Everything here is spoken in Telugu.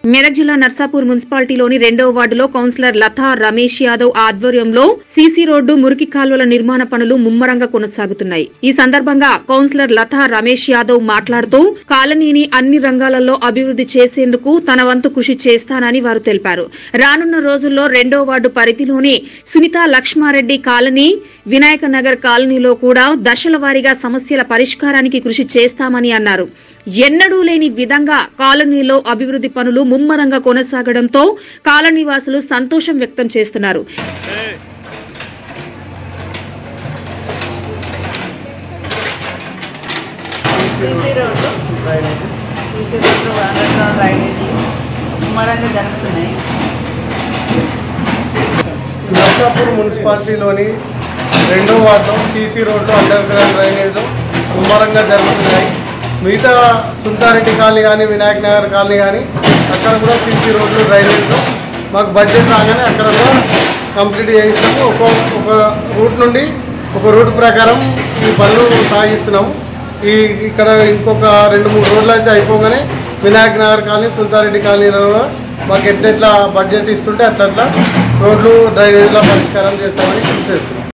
మెదక్ జిల్లా నర్సాపూర్ మున్సిపాలిటీలోని రెండవ వార్డులో కౌన్సిలర్ లతా రమేష్ యాదవ్ ఆధ్వర్యంలో సీసీ రోడ్డు మురికి కాలువల నిర్మాణ పనులు ముమ్మరంగా కొనసాగుతున్నాయి ఈ సందర్భంగా కౌన్సిలర్ లతా రమేష్ యాదవ్ మాట్లాడుతూ కాలనీని అన్ని రంగాలలో అభివృద్ది చేసేందుకు తన వంతు కృషి చేస్తానని వారు తెలిపారు రానున్న రోజుల్లో రెండో వార్డు పరిధిలోని సునీత లక్ష్మారెడ్డి కాలనీ వినాయక నగర్ కాలనీలో కూడా దశల వారీగా సమస్యల పరిష్కారానికి కృషి చేస్తామని అన్నారు ఎన్నడూ లేని విధంగా కాలనీలో అభివృద్ది పనులు ముమ్మరంగా కొనసాగడంతో కాలనీవాసులు సంతోషం వ్యక్తం చేస్తున్నారు సీసీ రోడ్లు సీసీ రోడ్లు అండర్ గ్రౌండ్ డ్రైనేజీ ముమ్మరంగా జరుగుతున్నాయి నర్సాపూర్ మున్సిపాలిటీలోని రెండో వార్డులో సీసీ రోడ్లు అండర్ గ్రౌండ్ డ్రైనేజ్లు ముమ్మరంగా జరుగుతున్నాయి మిగతా సుంతారెడ్డి కాలనీ కానీ వినాయక్ నగర్ కాలనీ కానీ అక్కడ కూడా సీసీ రోడ్లు డ్రైనేజ్లు మాకు బడ్జెట్ రాగానే అక్కడ కూడా కంప్లీట్ చేయిస్తాము ఒక ఒక రూట్ నుండి ఒక రూట్ ప్రకారం ఈ పనులు సాగిస్తున్నాము ఈ ఇక్కడ ఇంకొక రెండు మూడు రోజులు అయితే అయిపోగానే వినాయక్ నగర్ కాలనీ సుల్తారెడ్డి కాలనీలో కూడా మాకు ఎట్లెట్లా బడ్జెట్ ఇస్తుంటే అట్లా రోడ్లు డ్రైనేజ్ల పరిష్కారం చేస్తామని కృషి చేస్తున్నాం